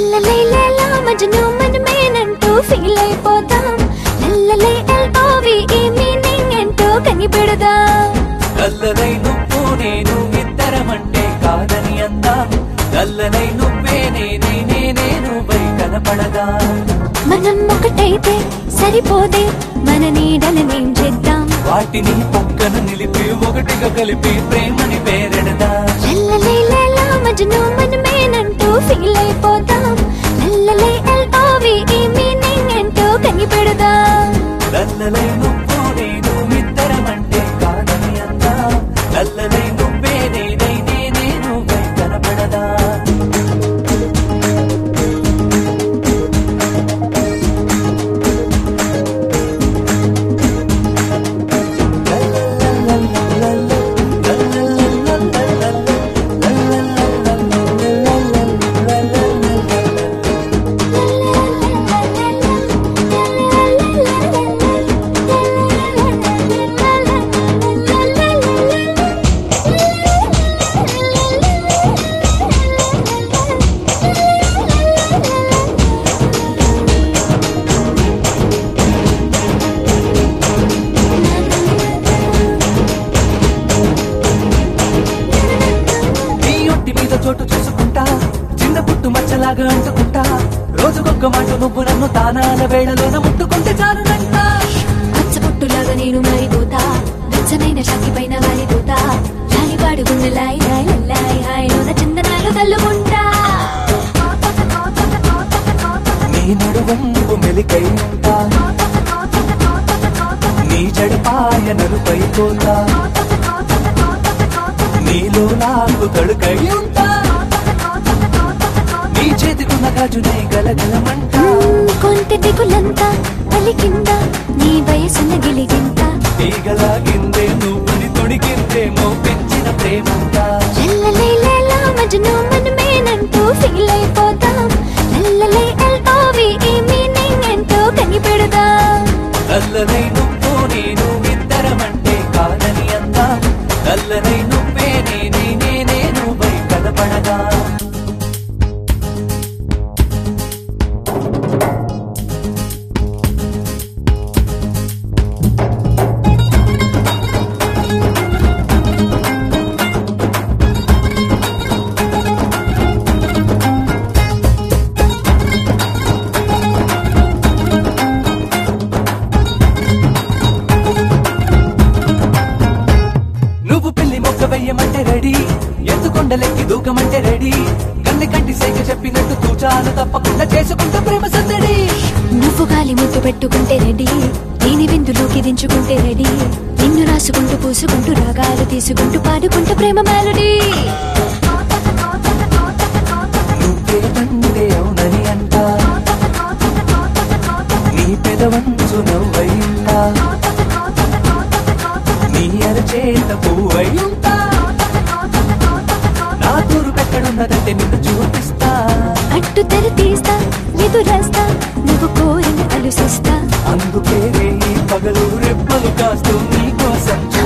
లల్లలైలా Majnu మనమేనంటూ feel అయిపోతాం లల్లలై LOV ఈ meaning ఏంటో కనిపెడదాం కల్లనై నువ్వు నేను ఇద్దరమంటే కాదని అందాం కల్లనై నువ్వే నేనే నేనే నువ్వై కనపడదా మనం ఒకటైతే సరిపోదే మన నీడలనేం చేద్దాం వాటిని పక్కన నిలిపి ఒకటిగా కలిపి ప్రేమని పేరెడదా లల్లలైలా మజ్ను మనమేనంటూ ఫీల్ అయిపోతాం లల్లలై ఎల్ఓవి ఈ మీనింగ్ ఏంటో కనిపెడదాం లల్లలై నువ్వు నేను ఇద్దరమంటే కాదని అందాం లల్లలై నువ్వే నేనే నేనే నువ్వై కనపడదా నీ ఒంటి మీద చోటు చూసుకుంటా చిన్న పుట్టు మచ్చలాగా అంటుకుంటా రోజుకొక్క మాట నువ్వు నన్ను తానాల వేళలోన ముట్టుకుంటే చాలునంట పచ్చబొట్టులాగా నేను మారిపోతా వెచ్చనైన షాకి పైన వాలిపోతా లాలిపాడు గుండె లాయి లాయి లాయి హాయిలోన చందనాలు తల్లుకుంటా నీ నడువంపు మెలికై ఉంటా నీ జడపాయ నలుపై పోతా నీలో నాకు తడుకై ఉంటా నీ చేతికున్న గాజునే గలగలమంట మ్మ్, కొంటె దిగులంతా పలికిందా నీ వయసున్న గిలిగింత తీగలాగిందే నువ్వుని తొడిగిందేమో పెంచిన ప్రేమంతా లల్లలైలా మజ్ను మనమేనంటూ ఫీల్ అయిపోతాం లల్లలై ఎల్ఓవి ఈ మీనింగ్ ఏంటో కనిపెడదాం నల్లనై నువ్వు నేను ఇద్దరమంటే కాదని అందా నల్లనై నువ్వే నేనే నేనే నువ్వై కనపడగా నువ్వు పెళ్లి మొక్క వెయ్యమంటే రెడీ ఎత్తుకొండలెక్కి దూకమంటే రెడీ కన్నె కంటి సైగ చెప్పినట్టు తూచాలు తప్పకుండా చేసుకుంటా ప్రేమ సందడి నువ్వు గాలి ముద్దు పెట్టుకుంటే రెడీ నేను విందులోకి దించుకుంటే రెడీ నిన్ను రాసుకుంటూ పూసుకుంటూ రాగాలు తీసుకుంటూ పాడుకుంటూ ప్రేమ మెలడీ నువ్వే తండ్రి అవునని అంట నీ పెదవంచు నవ్వయింటా నీ అరచేత పువ్వై ఉంటా నా తూరు పెట్టడున్నదంటే నిన్ను చూపిస్తా అట్టు తెర తీస్తా ఎదురేస్తా నువ్వు కోరిన అలుసిస్తా అందుకే ఈ పగలు రెప్పలు కాస్తూ నీ కోసం